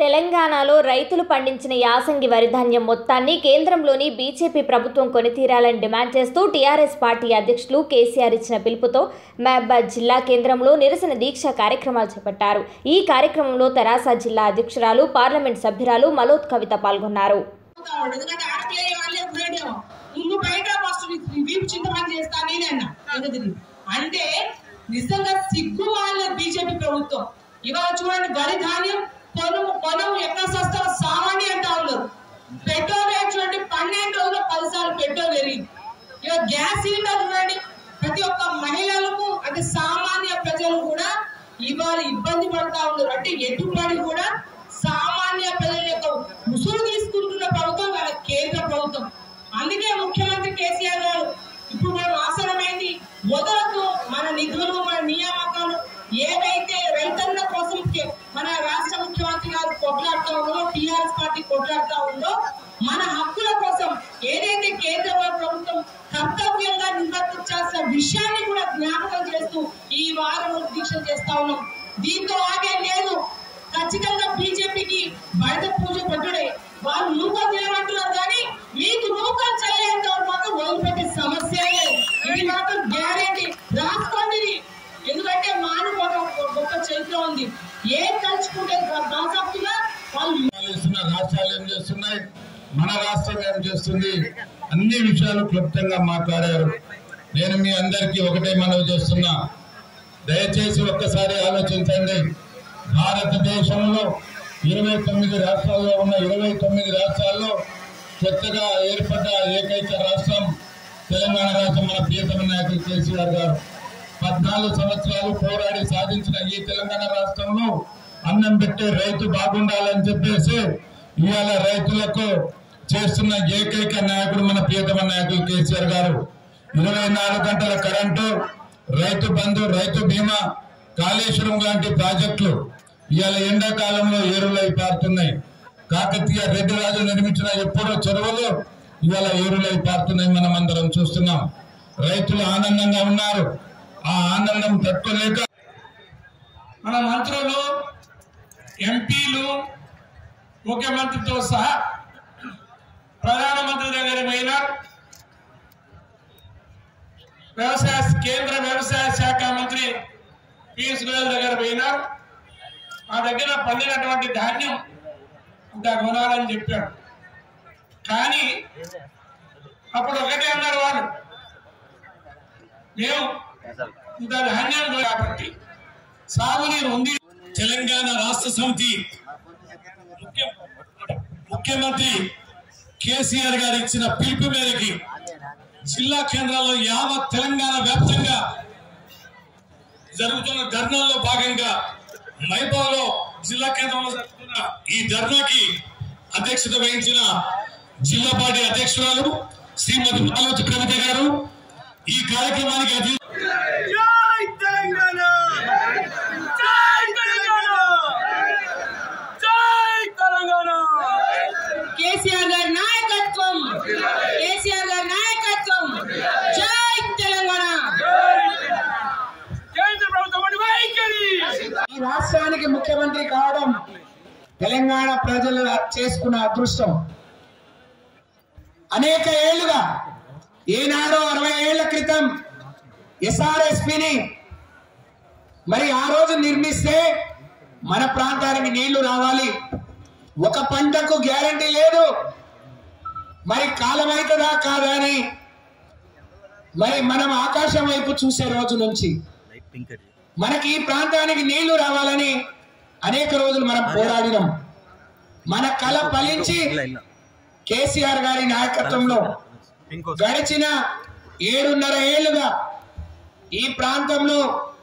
తెలంగాణలో రైతులు పండించిన యాసంగి వరి ధాన్యం మొత్తాన్ని కేంద్రంలోని బీజేపీ ప్రభుత్వం కొనితీరాలని డిమాండ్ చేస్తూ టీఆర్ఎస్ పార్టీ అధ్యక్షులు కేసీఆర్ ఇచ్చిన పిలుపుతో మహబాద్ జిల్లా కేంద్రంలో నిరసన దీక్ష కార్యక్రమాలు చేపట్టారు ఈ కార్యక్రమంలో తెరాస జిల్లా అధ్యక్షురాలు పార్లమెంట్ సభ్యురాలు మలోత్ కవిత పాల్గొన్నారు ఉంటాడు. ఎందుకంటే ఆడపిల్ల వాళ్ళే ఫ్రీడమ్ నువ్వు బయట ఫస్ట్ వీపు చింతమని చేస్తా నేనే అన్నా ఎందుకు అంటే నిజంగా సిగ్గు వాళ్ళ బీజేపీ ప్రభుత్వం ఇవాళ చూడండి వరి ధాన్యం పొలం పొలం ఎక్కడ సస్తారో సామాన్య అంటా ఉన్నారు పెట్రోల్ రేట్ చూడండి పన్నెండు రోజులు పది సార్లు పెట్రోల్ పెరిగింది ఇక గ్యాస్ సిలిండర్ చూడండి ప్రతి ఒక్క మహిళలకు అంటే సామాన్య ప్రజలు కూడా ఇవాళ ఇబ్బంది పడతా ఉన్నారు అంటే ఎటుబడి కూడా సామాన్య ప్రజల యొక్క ముసురు తీసుకుంటున్న ప్రభుత్వం వాళ్ళ కేంద్ర ప్రభుత్వం అందుకే ముఖ్యమంత్రి కేసీఆర్ గారు ఇప్పుడు మనం ఆసనమైంది మొదలతో మన నిధులు మన నియామకాలు ఏవైతే రైతన్న కోసం కే- మన రాష్ట్ర ముఖ్యమంత్రి గారు కొట్లాడుతూ ఉందో టీఆర్ఎస్ పార్టీ కొట్లాడుతూ ఉందో మన హక్కుల కోసం ఏదైతే కేంద్ర ప్రభుత్వం కర్తవ్యంగా నిర్వర్తించాల్సిన విషయాన్ని కూడా జ్ఞాపకం చేస్తూ ఈ వారం దీక్ష చేస్తా ఉన్నాం దీంతో ఆగే లేదు ఖచ్చితంగా బీజేపీకి బయట పూజ పట్టుడే వాళ్ళు నూకలు తినమంటున్నారు కానీ మీకు నూకలు చేయలేంత వరకు మాత్రం వదిలిపెట్టే సమస్య లేదు ఇది మాత్రం గ్యారెంటీ రాసుకోండి ఇది. ఎందుకంటే మానవ ఒక గొప్ప చరిత్ర ఉంది ఏం తలుచుకుంటే బాసాప్తుగా వాళ్ళు చేస్తున్న రాష్ట్రాలు ఏం చేస్తున్నాయి మన రాష్ట్రం ఏం చేస్తుంది అన్ని విషయాలు క్లుప్తంగా మాట్లాడారు నేను మీ అందరికీ ఒకటే మనవి చేస్తున్నా దయచేసి ఒక్కసారి ఆలోచించండి భారతదేశంలో ఇరవై తొమ్మిది రాష్ట్రాల్లో ఉన్న ఇరవై తొమ్మిది రాష్ట్రాల్లో కొత్తగా ఏర్పడ్డ ఏకైక రాష్ట్రం తెలంగాణ రాష్ట్రం మన ప్రియతమ నాయకులు కేసీఆర్ గారు పద్నాలుగు సంవత్సరాలు పోరాడి సాధించిన ఈ తెలంగాణ రాష్ట్రంలో అన్నం పెట్టే రైతు బాగుండాలని చెప్పేసి ఇవాళ రైతులకు చేస్తున్న ఏకైక నాయకుడు మన ప్రియతమ నాయకులు కేసీఆర్ గారు ఇరవై నాలుగు గంటల కరెంటు రైతు బంధు రైతు బీమా కాళేశ్వరం లాంటి ప్రాజెక్టులు ఇవాళ ఎండాకాలంలో ఏరులై పారుతున్నాయి కాకతీయ రెడ్డి రాజు నిర్మించిన ఎప్పుడో చెరువులు ఇవాళ ఏరులై పారుతున్నాయి మనం అందరం చూస్తున్నాం రైతులు ఆనందంగా ఉన్నారు ఆ ఆనందం తట్టుకోలేక మన మంత్రులు ఎంపీలు ముఖ్యమంత్రితో సహా ప్రధానమంత్రి దగ్గర పోయినా వ్యవసాయ కేంద్ర వ్యవసాయ శాఖ మంత్రి పీయూష్ గోయల్ దగ్గర పోయినా మా దగ్గర పండినటువంటి ధాన్యం ఇంత కొనాలని చెప్పాడు కానీ అప్పుడు ఒకటే అన్నారు వాళ్ళు మేము ఇంత ధాన్యం కాబట్టి సాగునీరు ఉంది తెలంగాణ రాష్ట్ర సమితి ముఖ్య- ముఖ్యమంత్రి కేసీఆర్ గారు ఇచ్చిన పిలుపు మేరకి జిల్లా కేంద్రాల్లో యావత్ తెలంగాణ వ్యాప్తంగా జరుగుతున్న ధర్నాల్లో భాగంగా మైబాలో జిల్లా కేంద్రంలో జరుగుతున్న ఈ ధర్నాకి అధ్యక్షత వహించిన జిల్లా పార్టీ అధ్యక్షురాలు శ్రీమతి మాలోత్ కవిత గారు ఈ కార్యక్రమానికి అధ్య జై తెలంగాణ జై తెలంగాణ జై తెలంగాణ కేసీఆర్ గారి నాయకత్వం కేసీఆర్ గారి నాయకత్వం జై తెలంగాణ కేంద్ర ప్రభుత్వం వైఖరి ఈ రాష్ట్రానికి ముఖ్యమంత్రి కావడం తెలంగాణ ప్రజలు చేసుకున్న అదృష్టం అనేక ఏళ్లుగా ఏనాడో అరవై ఏళ్ల క్రితం ఎస్ఆర్ఎస్పిని మరి ఆ రోజు నిర్మిస్తే మన ప్రాంతానికి నీళ్లు రావాలి ఒక పంటకు గ్యారంటీ లేదు మరి కాలం అవుతుందా కాదా అని మరి మనం ఆకాశం వైపు చూసే రోజు నుంచి మనకి ఈ ప్రాంతానికి నీళ్లు రావాలని అనేక రోజులు మనం పోరాడినాం మన కళ ఫలించి కేసీఆర్ గారి నాయకత్వంలో గడిచిన ఏడున్నర ఏళ్లుగా ఈ ప్రాంతంలో